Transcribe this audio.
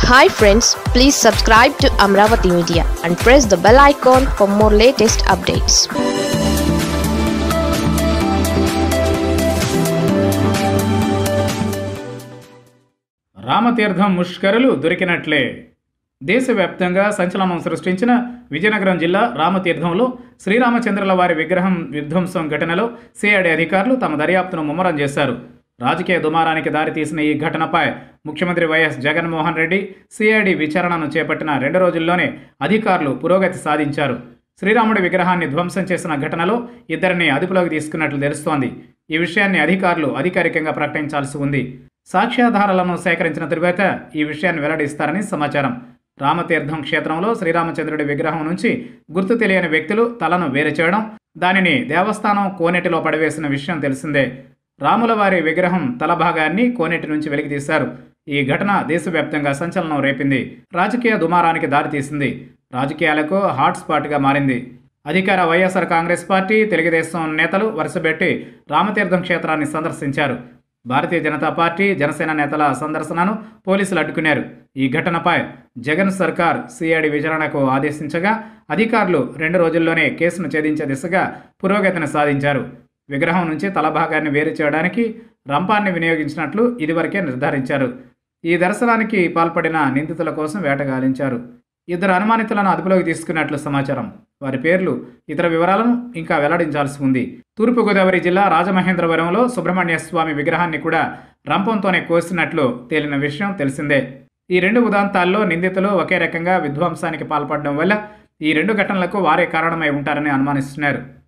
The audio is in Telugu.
hi friends please subscribe to Amaravati media and press the bell icon for more latest updates Ramatheertham ముష్కరులు దొరికినట్లే దేశవ్యాప్తంగా సంచలనం సృష్టించిన విజయనగరం జిల్లా రామతీర్థంలో శ్రీరామచంద్రుల వారి విగ్రహం విధ్వంసం ఘటనలో సిఐడి అధికారులు తమ దర్యాప్తును ముమ్మరం చేశారు రాజకీయ దుమారానికి దారితీసిన ఈ ఘటనపై ముఖ్యమంత్రి వైఎస్ జగన్మోహన్ రెడ్డి సిఐడి విచారణను చేపట్టిన రెండు రోజుల్లోనే అధికారులు పురోగతి సాధించారు శ్రీరాముడి విగ్రహాన్ని ధ్వంసం చేసిన ఘటనలో ఇద్దరిని అదుపులోకి తీసుకున్నట్లు తెలుస్తోంది ఈ విషయాన్ని అధికారులు అధికారికంగా ప్రకటించాల్సి ఉంది సాక్ష్యాధారాలను సేకరించిన తరువాత ఈ విషయాన్ని వెల్లడిస్తారని సమాచారం రామతీర్థం క్షేత్రంలో శ్రీరామచంద్రుడి విగ్రహం నుంచి గుర్తు తెలియని వ్యక్తులు తలను వేరు చేయడం దానిని దేవస్థానం కోనేటిలో పడవేసిన విషయం తెలిసిందే రాముల వారి విగ్రహం తల భాగాన్ని కోనేటి నుంచి వెలికితీశారు ఈ ఘటన దేశవ్యాప్తంగా సంచలనం రేపింది రాజకీయ దుమారానికి దారితీసింది రాజకీయాలకు హాట్ స్పాట్గా మారింది అధికార వైఎస్ఆర్ కాంగ్రెస్ పార్టీ తెలుగుదేశం నేతలు వరుసపెట్టి రామతీర్థం క్షేత్రాన్ని సందర్శించారు భారతీయ జనతా పార్టీ జనసేన నేతల సందర్శనను పోలీసులు అడ్డుకున్నారు ఈ ఘటనపై జగన్ సర్కార్ సిఐడి విచారణకు ఆదేశించగా అధికారులు రెండు రోజుల్లోనే కేసును ఛేదించే దిశగా పురోగతిని సాధించారు విగ్రహం నుంచి తల భాగాన్ని వేరు చేయడానికి రంపాన్ని వినియోగించినట్లు ఇదివరకే నిర్ధారించారు ఈ దర్శనానికి పాల్పడిన నిందితుల కోసం వేటగాలించారు ఇద్దరు అనుమానితులను అదుపులోకి తీసుకున్నట్లు సమాచారం వారి పేర్లు ఇతర వివరాలను ఇంకా వెల్లడించాల్సి ఉంది తూర్పుగోదావరి జిల్లా రాజమహేంద్రవరంలో సుబ్రహ్మణ్య స్వామి విగ్రహాన్ని కూడా రంపంతోనే కోసినట్లు తేలిన విషయం తెలిసిందే ఈ రెండు ఉదాంతాల్లో నిందితులు ఒకే రకంగా విధ్వంసానికి పాల్పడడం వల్ల ఈ రెండు ఘటనలకు వారే కారణమై ఉంటారని అనుమానిస్తున్నారు